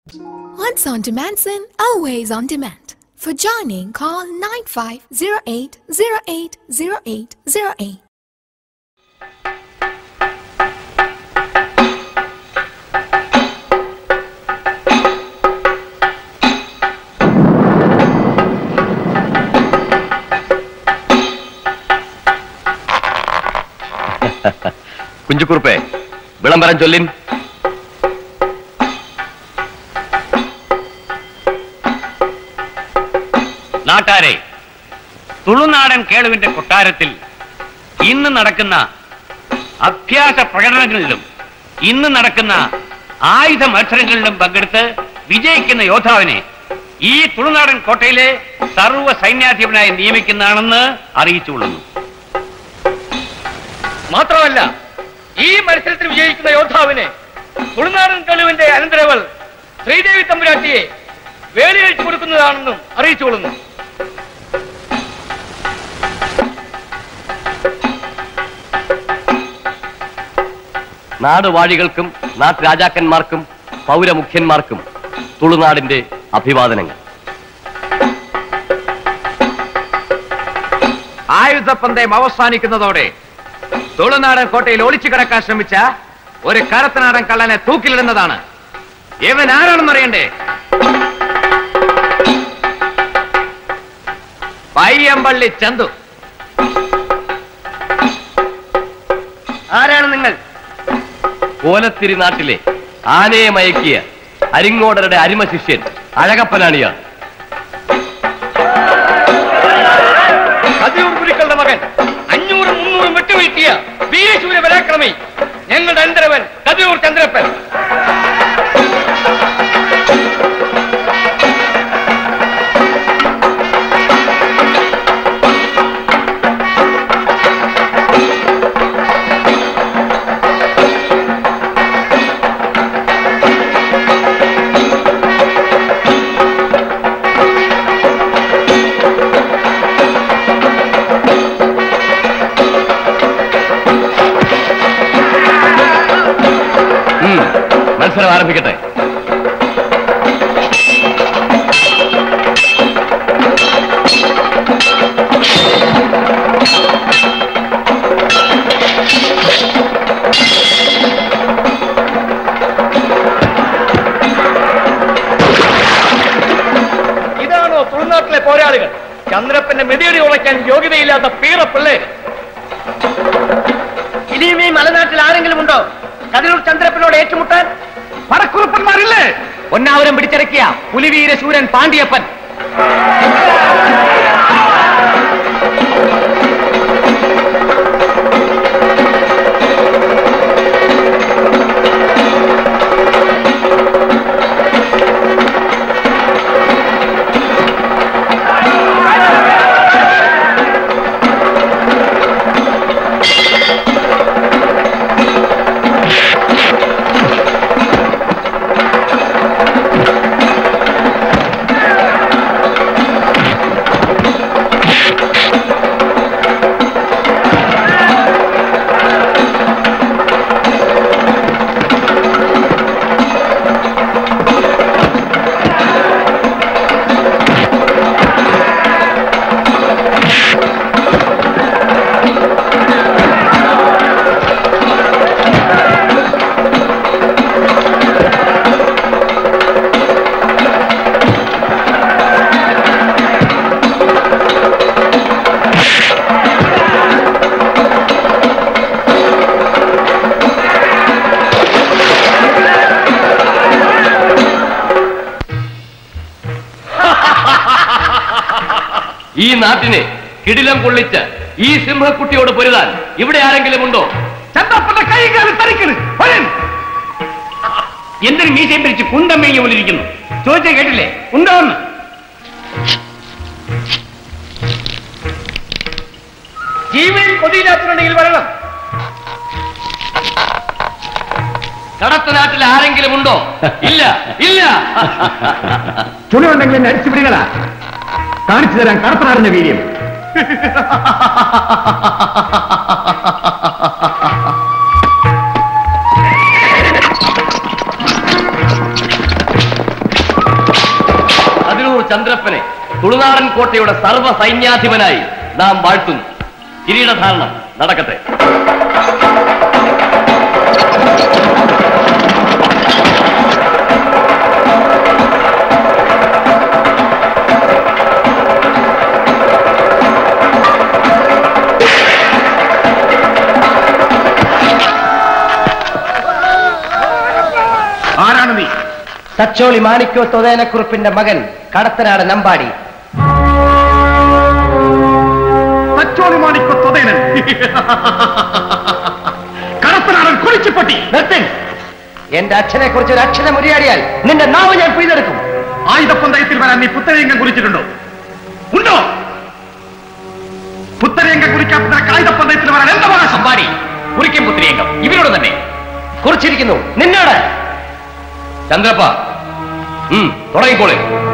Once on demand sin, always on demand. For joining, call 9508 080808. കുഞ്ചുക്കുറുപ്പേ വിളംബരം ചൊല്ലിൻ നാട്ടാരെ തുളുനാടൻ കേളുവിന്റെ കൊട്ടാരത്തിൽ ഇന്ന് നടക്കുന്ന അഭ്യാസ പ്രകടനങ്ങളിലും ഇന്ന് നടക്കുന്ന ആയുധ മത്സരങ്ങളിലും പങ്കെടുത്ത് വിജയിക്കുന്ന യോദ്ധാവിനെ ഈ തുളുനാടൻ കോട്ടയിലെ സർവ്വ സൈന്യാധിപനായി നിയമിക്കുന്നതാണെന്ന് അറിയിച്ചുകൊള്ളുന്നു മാത്രമല്ല ഈ മത്സരത്തിൽ വിജയിക്കുന്ന യോദ്ധാവിനെ തുളുനാടൻ കേളുവിന്റെ അനന്തരവൾ ശ്രീദേവി തമ്പുരാട്ടിയെ വേലിയഴിച്ചു കൊടുക്കുന്നതാണെന്നും അറിയിച്ചുകൊള്ളുന്നു നാടുവാഴികൾക്കും നാട്ടുരാജാക്കന്മാർക്കും പൗരമുഖ്യന്മാർക്കും തുളുനാടിന്റെ അഭിവാദനങ്ങൾ ആയുധപന്തയം അവസാനിക്കുന്നതോടെ തുളുനാടൻ കോട്ടയിൽ ഒളിച്ചു കിടക്കാൻ ശ്രമിച്ച ഒരു കരത്തനാടൻ കള്ളനെ തൂക്കിലിടുന്നതാണ് ഇവൻ ആരാണെന്ന് അറിയണ്ടേ പയ്യമ്പള്ളി ചന്തു ആരാണ് നിങ്ങൾ കോലത്തിരി നാട്ടിലെ ആനയെ മയക്കിയ അരിങ്ങോടരുടെ അരിമ ശിഷ്യൻ അഴകപ്പനാണിയാർ കതിയൂർ ഗുരുക്കളുടെ മകൻ അഞ്ഞൂറും മുന്നൂറും വിട്ടുവീഴ്ത്തിയ വീരശൂര പരാക്രമി ഞങ്ങളുടെ അന്തരവൻ കതിയൂർ ചന്ദ്രപ്പൻ ഉം, മത്സരം ആരംഭിക്കട്ടെ ഇതാണോ തുളുനാട്ടിലെ പോരാളികൾ ചന്ദ്രപ്പന്റെ മെതിയടി ഉറയ്ക്കാൻ യോഗ്യതയില്ലാത്ത പീറ പിള്ളേര് ഇനിയും ഈ മലനാട്ടിൽ ആരെങ്കിലും ഉണ്ടോ കതിരൂർ ചന്ദ്രപ്പനോട് ഏറ്റുമുട്ടാൻ പടക്കുറുപ്പന്മാരില്ലേ ഒന്നാവരം പിടിച്ചിറക്കിയ പുലിവീര ശൂരൻ പാണ്ഡ്യപ്പൻ ഈ നാട്ടിനെ കിടിലം കൊള്ളിച്ച ഈ സിംഹക്കുട്ടിയോട് പൊരുതാൻ ഇവിടെ ആരെങ്കിലും ഉണ്ടോ ചന്ദ്രപ്പന്റെ കൈ കാലം തരിക്കണ് വരൻ. എന്തൊരു മീശയും പിരിച്ച് കുന്തം മേഞ്ഞ പോലെ ഇരിക്കുന്നു ചോദിച്ചാൽ കേട്ടില്ലേ ഉണ്ടോന്ന് ജീവനിൽ കൊതിയില്ലാത്തിനുണ്ടെങ്കിൽ വരണം കടത്ത നാട്ടിൽ ആരെങ്കിലും ഉണ്ടോ ഇല്ല ഇല്ല ചുണയുണ്ടെങ്കിൽ എന്നെ അടിച്ചു പിടികളാ കാണിച്ചു തരാൻ കടത്തനാറിന്റെ വീര്യം ചന്ദ്രപ്പനെ തുളുനാടൻ കോട്ടയുടെ സർവ്വ സൈന്യാധിപനായി നാം വാഴ്ത്തുന്നു കിരീടധാരണം നടക്കട്ടെ ആരാണ് നീ തച്ചോളി മാണിക്കോ തൊതേനക്കുറുപ്പിന്റെ മകൻ കടത്തനാട് നമ്പാടി തച്ചോളി മാണിക്കോ തൊതേനൻ കടത്തനാടൻ കുളിച്ചുപൊട്ടി നിർത്തൻ എന്റെ അച്ഛനെ കുറിച്ച് ഒരു അക്ഷരം ഉരിയാടിയാൽ നിന്റെ നാവ് ഞാൻ പിഴുതെടുക്കും ആയുധപ്പന്തയത്തിൽ വരാൻ നീ പുത്തരയംഗം കുറിച്ചിട്ടുണ്ടോ ഉണ്ടോ പുത്തരയംഗം കുറിക്കാത്ത ആയുധപ്പന്തയത്തിൽ വരാൻ എന്താ അമ്പാടി കുറിക്കും പുത്രിയംഗം ഇവരോട് തന്നെ കുറിച്ചിരിക്കുന്നു നിന്നോട് ചന്ദ്രപ്പ ഉം, തുടങ്ങിക്കോളെ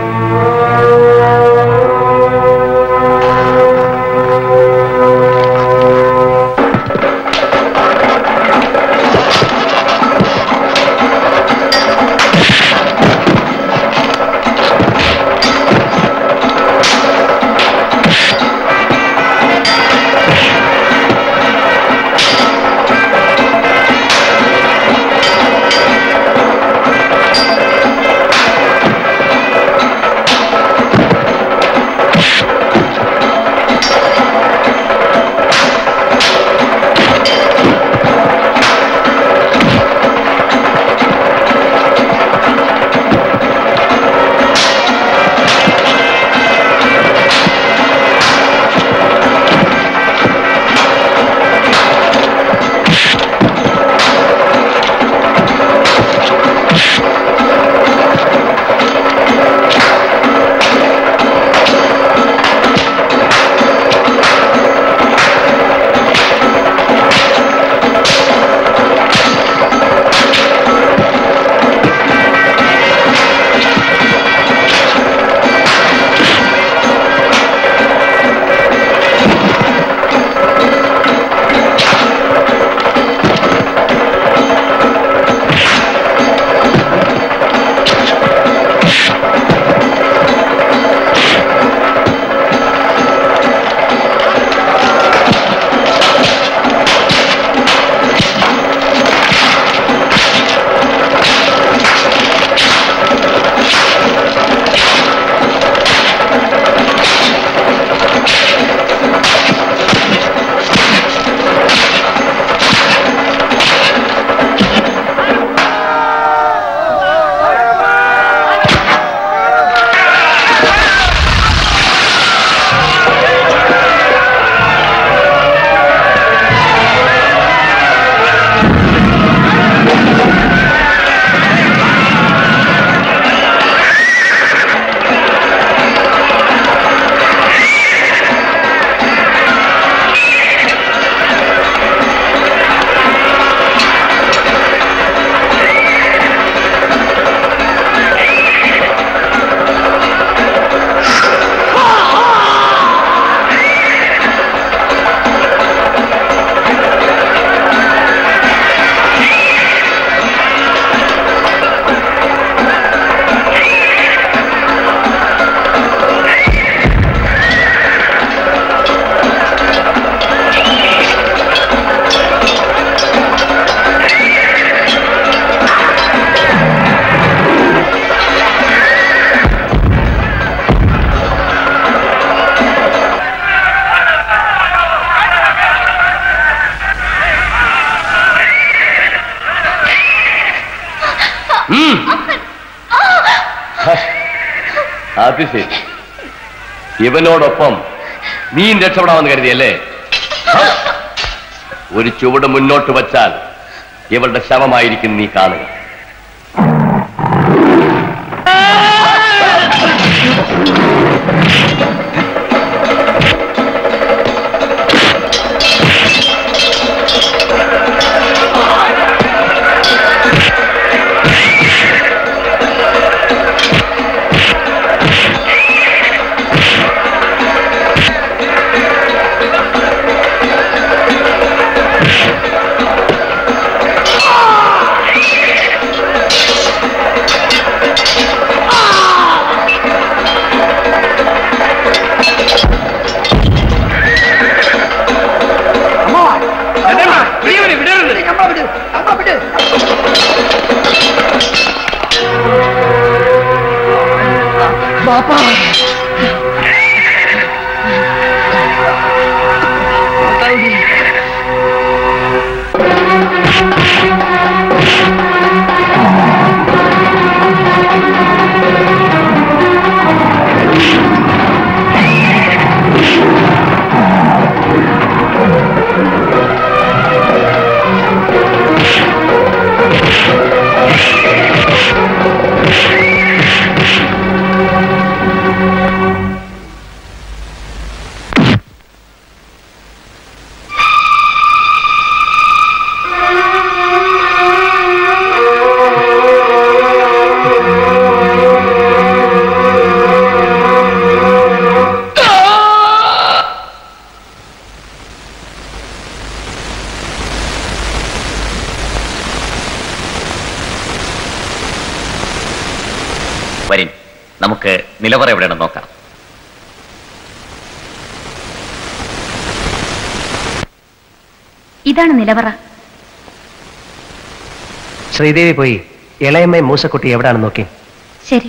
അത് ശരി ഇവനോടൊപ്പം നീയും രക്ഷപ്പെടാമെന്ന് കരുതിയല്ലേ ഹ? ഒരു ചുവട് മുന്നോട്ട് വച്ചാൽ ഇവളുടെ ശവമായിരിക്കും നീ കാണുക ആ വരിൻ നമുക്ക് നിലവറ എവിടെയാണെന്ന് നോക്കാം ഇതാണ് നിലവറ ശ്രീദേവി പോയി ഇളയമ്മയും മൂസക്കുട്ടി എവിടാണെന്ന് നോക്കി ശരി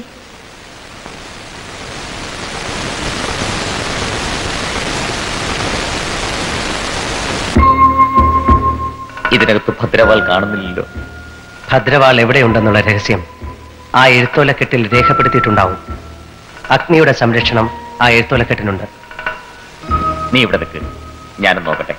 ഇതിനകത്ത് ഭദ്രവാൾ കാണുന്നില്ലല്ലോ ഭദ്രവാൾ എവിടെയുണ്ടെന്നുള്ള രഹസ്യം ആ എഴുത്തോലക്കെട്ടിൽ രേഖപ്പെടുത്തിയിട്ടുണ്ടാവും അഗ്നിയുടെ സംരക്ഷണം ആ എഴുത്തോലക്കെട്ടിനുണ്ട് നീ ഇവിടെ നിൽക്ക് ഞാനും നോക്കട്ടെ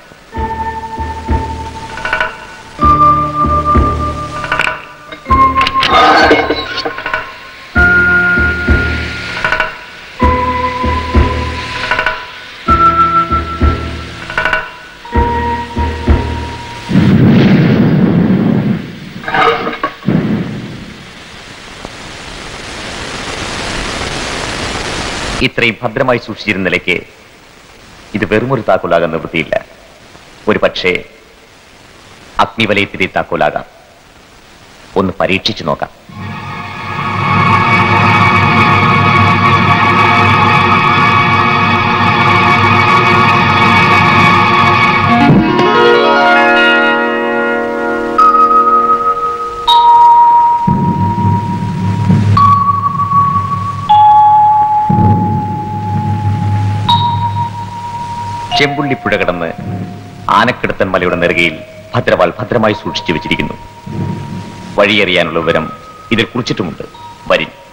ഇത്രയും ഭദ്രമായി സൂക്ഷിച്ചിരുന്ന നിലയ്ക്ക് ഇത് വെറുമൊരു താക്കോലാകാൻ നിവൃത്തിയില്ല ഒരു പക്ഷേ അഗ്നിവലയത്തിലെ താക്കോലാകാം ഒന്ന് പരീക്ഷിച്ചു നോക്കാം ചെമ്പുള്ളിപ്പുഴ കടന്ന് ആനക്കിടത്തൻ മലയുടെ നെറുകയിൽ ഭദ്രവാൾ ഭദ്രമായി സൂക്ഷിച്ചു വെച്ചിരിക്കുന്നു വഴിയറിയാനുള്ള വിവരം ഇതിൽ കുറിച്ചിട്ടുമുണ്ട് വരി